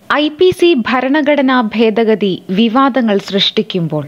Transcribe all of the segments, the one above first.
I P C ഭരണഘടനാ ഭേദഗതി വിവാദങ്ങൾ സൃഷ്ടിക്കുമ്പോൾ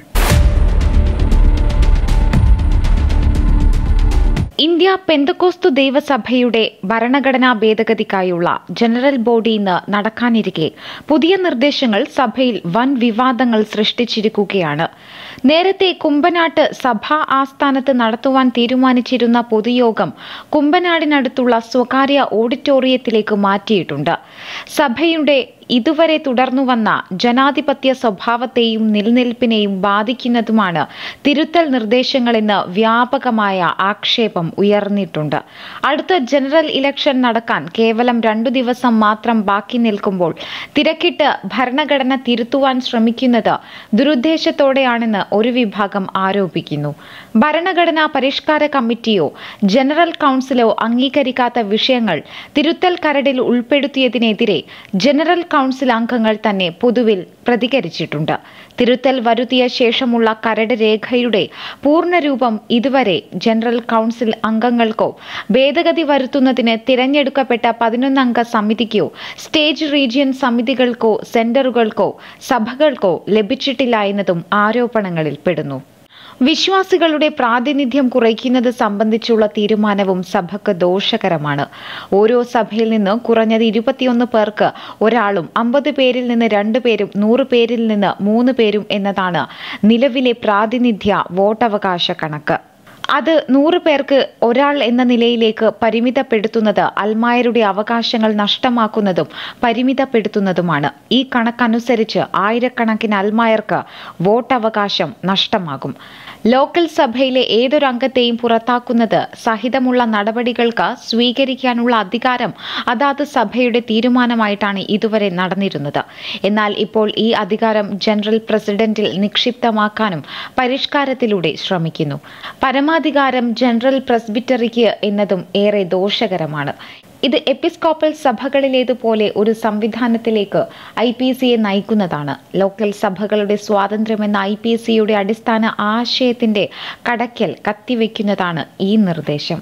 ഇന്ത്യ പെന്തക്കോസ്തു ദൈവസഭയുടെ ഭരണഘടനാ ഭേദഗതിക്കായുള്ള ജനറൽ ബോഡി ഇന്ന് നടക്കാനിരിക്കെ പുതിയ നിർദ്ദേശങ്ങൾ സഭയിൽ വൻ വിവാദങ്ങൾ സൃഷ്ടിച്ചിരിക്കുകയാണ് നേരത്തെ കുമ്പനാട്ട് സഭാ ആസ്ഥാനത്ത് നടത്തുവാൻ തീരുമാനിച്ചിരുന്ന പൊതുയോഗം കുമ്പനാടിനടുത്തുള്ള സ്വകാര്യ ഓഡിറ്റോറിയത്തിലേക്ക് മാറ്റിയിട്ടുണ്ട് സഭയുടെ ഇതുവരെ തുടർന്നുവന്ന ജനാധിപത്യ സ്വഭാവത്തെയും നിലനിൽപ്പിനെയും ബാധിക്കുന്നതുമാണ് തിരുത്തൽ നിർദ്ദേശങ്ങളെന്ന് വ്യാപകമായ ആക്ഷേപം ഉയർന്നിട്ടുണ്ട് അടുത്ത ജനറൽ ഇലക്ഷൻ നടക്കാൻ കേവലം രണ്ടു ദിവസം മാത്രം ബാക്കി നിൽക്കുമ്പോൾ തിരക്കിട്ട് ഭരണഘടന തിരുത്തുവാൻ ശ്രമിക്കുന്നത് ദുരുദ്ദേശത്തോടെയാണെന്ന് ഒരു വിഭാഗം ആരോപിക്കുന്നു ഭരണഘടനാ പരിഷ്കാര കമ്മിറ്റിയോ ജനറൽ കൗൺസിലോ അംഗീകരിക്കാത്ത വിഷയങ്ങൾ തിരുത്തൽ കരടിൽ ഉൾപ്പെടുത്തിയതിനെതിരെ ജനറൽ കൗൺസിൽ അംഗങ്ങൾ തന്നെ പൊതുവിൽ പ്രതികരിച്ചിട്ടുണ്ട് തിരുത്തൽ വരുത്തിയ ശേഷമുള്ള കരട് രേഖയുടെ പൂർണ്ണരൂപം ഇതുവരെ ജനറൽ കൗൺസിൽ അംഗങ്ങൾക്കോ ഭേദഗതി വരുത്തുന്നതിന് തിരഞ്ഞെടുക്കപ്പെട്ട പതിനൊന്നംഗ സമിതിക്കോ സ്റ്റേറ്റ് റീജിയൻ സമിതികൾക്കോ സെന്ററുകൾക്കോ സഭകൾക്കോ ലഭിച്ചിട്ടില്ല എന്നതും ആരോപണങ്ങളിൽ പെടുന്നു വിശ്വാസികളുടെ പ്രാതിനിധ്യം കുറയ്ക്കുന്നത് സംബന്ധിച്ചുള്ള തീരുമാനവും സഭയ്ക്ക് ദോഷകരമാണ് ഓരോ സഭയിൽ നിന്ന് കുറഞ്ഞത് ഇരുപത്തിയൊന്ന് പേർക്ക് ഒരാളും അമ്പത് പേരിൽ നിന്ന് രണ്ടു പേരും നൂറ് പേരിൽ നിന്ന് മൂന്ന് പേരും എന്നതാണ് നിലവിലെ പ്രാതിനിധ്യ വോട്ടവകാശ കണക്ക് അത് നൂറ് പേർക്ക് ഒരാൾ എന്ന നിലയിലേക്ക് പരിമിതപ്പെടുത്തുന്നത് അൽമായരുടെ അവകാശങ്ങൾ നഷ്ടമാക്കുന്നതും പരിമിതപ്പെടുത്തുന്നതുമാണ് ഈ കണക്കനുസരിച്ച് ആയിരക്കണക്കിന് അൽമായർക്ക് വോട്ടവകാശം നഷ്ടമാകും ലോക്കൽ സഭയിലെ ഏതൊരു അംഗത്തെയും പുറത്താക്കുന്നത് സഹിതമുള്ള നടപടികൾക്ക് സ്വീകരിക്കാനുള്ള അധികാരം അതാത് സഭയുടെ തീരുമാനമായിട്ടാണ് ഇതുവരെ നടന്നിരുന്നത് എന്നാൽ ഇപ്പോൾ ഈ അധികാരം ജനറൽ പ്രസിഡന്റിൽ നിക്ഷിപ്തമാക്കാനും പരിഷ്കാരത്തിലൂടെ ശ്രമിക്കുന്നു പരമാധികാരം ജനറൽ പ്രസ്ബിറ്ററിക്ക് എന്നതും ഏറെ ദോഷകരമാണ് ഇത് എപ്പിസ്കോപ്പൽ സഭകളിലേതുപോലെ ഒരു സംവിധാനത്തിലേക്ക് ഐ പി സിയെ നയിക്കുന്നതാണ് ലോക്കൽ സഭകളുടെ സ്വാതന്ത്ര്യമെന്ന ഐ പി സിയുടെ അടിസ്ഥാന ആശയത്തിന്റെ കടക്കൽ കത്തിവെക്കുന്നതാണ് ഈ നിർദ്ദേശം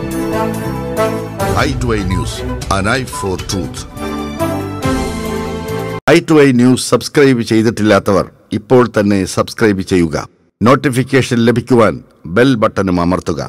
I to I news an eye for truth I to I news subscribe ചെയ്തിട്ടില്ലാത്തവർ ഇപ്പോൾ തന്നെ സബ്സ്ക്രൈബ് ചെയ്യുക നോട്ടിഫിക്കേഷൻ ലഭിക്കുവാൻ ബെൽ ബട്ടണും അമർത്തുക